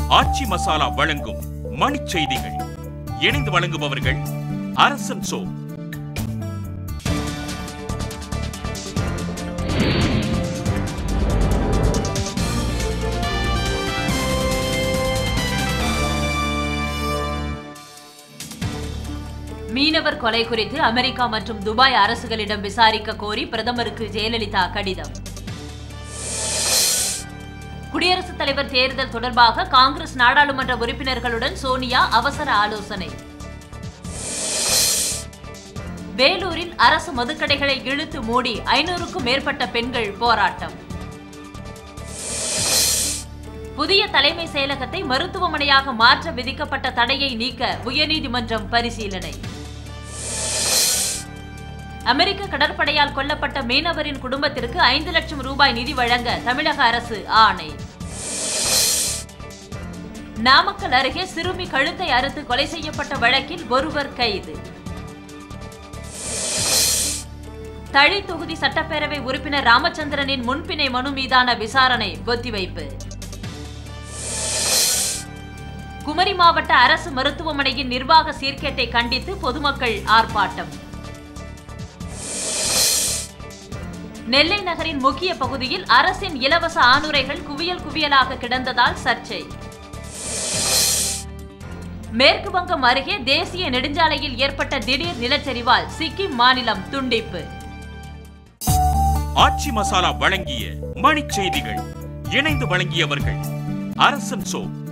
ஆச்சி மசாலா வழங்கும் மணிச் செய்திகள் இணைந்து வழங்குபவர்கள் அரசன் சோ மீனவர் கொலை குறித்து அமெரிக்கா மற்றும் துபாய் அரசுகளிடம் விசாரிக்க கோரி பிரதமருக்கு ஜெயலலிதா கடிதம் குடியரசுத் தலைவர் தேர்தல் தொடர்பாக காங்கிரஸ் நாடாளுமன்ற உறுப்பினர்களுடன் சோனியா அவசர ஆலோசனை வேலூரில் அரசு மதுக்கடைகளை இழுத்து மூடி ஐநூறுக்கும் மேற்பட்ட பெண்கள் போராட்டம் புதிய தலைமை செயலகத்தை மருத்துவமனையாக மாற்ற விதிக்கப்பட்ட தடையை நீக்க உயர்நீதிமன்றம் பரிசீலனை அமெரிக்க கடற்படையால் கொல்லப்பட்ட மீனவரின் குடும்பத்திற்கு ஐந்து லட்சம் ரூபாய் நிதி வழங்க தமிழக அரசு ஆணை நாமக்கல் அருகே சிறுமி கழுத்தை அறுத்து கொலை செய்யப்பட்ட வழக்கில் ஒருவர் கைது தளி தொகுதி சட்டப்பேரவை உறுப்பினர் ராமச்சந்திரனின் முன்பிணை மனு மீதான விசாரணை ஒத்திவைப்பு குமரி மாவட்ட அரசு மருத்துவமனையின் நிர்வாக சீர்கேட்டை கண்டித்து பொதுமக்கள் ஆர்ப்பாட்டம் நெல்லை நகரின் முக்கிய பகுதியில் அரசின் இலவச ஆணுரைகள் குவியல் குவியலாக கிடந்ததால் சர்ச்சை மேற்கு வங்கம் அருகே தேசிய நெடுஞ்சாலையில் ஏற்பட்ட திடீர் நிலச்சரிவால் சிக்கிம் மாநிலம் துண்டிப்பு ஆச்சி மசாலா வழங்கிய மணிச் செய்திகள் இணைந்து வழங்கியவர்கள் அரசன் சோ